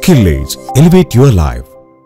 Skillage Elevate Your Life.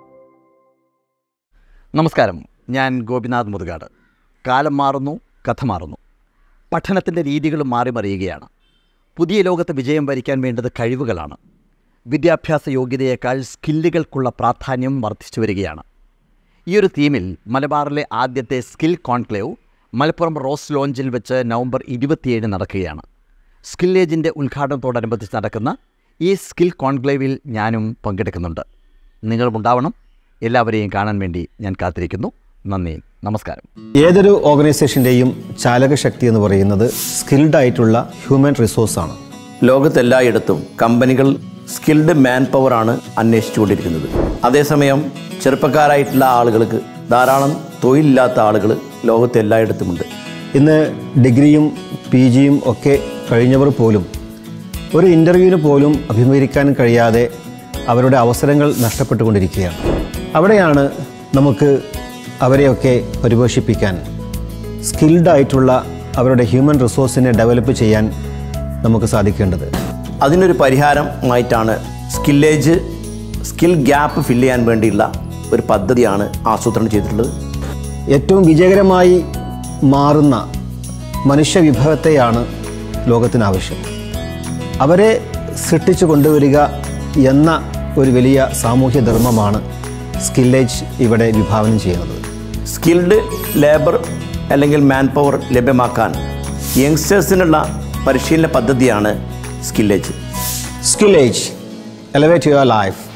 നമസ്കാരം ഞാൻ ഗോപിനാഥ് മുതുകാട് കാലം മാറുന്നു കഥ മാറുന്നു പഠനത്തിൻ്റെ രീതികൾ മാറി മറിയുകയാണ് പുതിയ ലോകത്ത് വിജയം വരിക്കാൻ വേണ്ടത് കഴിവുകളാണ് വിദ്യാഭ്യാസ യോഗ്യതയേക്കാൾ സ്കില്ലുകൾക്കുള്ള പ്രാധാന്യം വർദ്ധിച്ചു വരികയാണ് ഈ ഒരു തീമിൽ മലബാറിലെ ആദ്യത്തെ സ്കിൽ കോൺക്ലേവ് മലപ്പുറം റോസ് ലോഞ്ചിൽ വെച്ച് നവംബർ ഇരുപത്തിയേഴ് നടക്കുകയാണ് സ്കിൽ ഏജിൻ്റെ ഉദ്ഘാടനത്തോടനുബന്ധിച്ച് നടക്കുന്ന ഈ സ്കിൽ കോൺക്ലേവിൽ ഞാനും പങ്കെടുക്കുന്നുണ്ട് നിങ്ങളും ഉണ്ടാവണം എല്ലാവരെയും കാണാൻ വേണ്ടി ഞാൻ കാത്തിരിക്കുന്നു നന്ദി നമസ്കാരം ഏതൊരു ഓർഗനൈസേഷൻ്റെയും ചാലകശക്തി എന്ന് പറയുന്നത് സ്കിൽഡ് ആയിട്ടുള്ള ഹ്യൂമൻ റിസോഴ്സാണ് ലോകത്തെല്ലായിടത്തും കമ്പനികൾ സ്കിൽഡ് മാൻ പവറാണ് അന്വേഷിച്ചുകൊണ്ടിരിക്കുന്നത് അതേസമയം ചെറുപ്പക്കാരായിട്ടുള്ള ആളുകൾക്ക് ധാരാളം തൊഴിലില്ലാത്ത ആളുകൾ ലോകത്ത് എല്ലായിടത്തുമുണ്ട് ഇന്ന് ഡിഗ്രിയും പി ജിയും ഒക്കെ കഴിഞ്ഞവർ പോലും ഒരു ഇൻ്റർവ്യൂവിന് പോലും അഭിമുഖീകരിക്കാൻ കഴിയാതെ അവരുടെ അവസരങ്ങൾ നഷ്ടപ്പെട്ടുകൊണ്ടിരിക്കുകയാണ് അവിടെയാണ് നമുക്ക് അവരെയൊക്കെ പരിപോഷിപ്പിക്കാൻ സ്കിൽഡ് ആയിട്ടുള്ള അവരുടെ ഹ്യൂമൻ റിസോഴ്സിനെ ഡെവലപ്പ് ചെയ്യാൻ നമുക്ക് സാധിക്കേണ്ടത് അതിനൊരു പരിഹാരമായിട്ടാണ് സ്കില്ലേജ് സ്കിൽ ഗ്യാപ്പ് ഫില്ല് ചെയ്യാൻ വേണ്ടിയുള്ള ഒരു പദ്ധതിയാണ് ആസൂത്രണം ചെയ്തിട്ടുള്ളത് ഏറ്റവും വിജയകരമായി മാറുന്ന മനുഷ്യവിഭവത്തെയാണ് ലോകത്തിന് ആവശ്യം അവരെ സൃഷ്ടിച്ചു കൊണ്ടുവരിക എന്ന ഒരു വലിയ സാമൂഹ്യ ധർമ്മമാണ് സ്കില്ലേജ് ഇവിടെ വിഭാവനം ചെയ്യുന്നത് സ്കിൽഡ് ലേബർ അല്ലെങ്കിൽ മാൻ പവർ ലഭ്യമാക്കാൻ യങ്സ്റ്റേഴ്സിനുള്ള പരിശീലന പദ്ധതിയാണ് Skillage Skillage elevate your life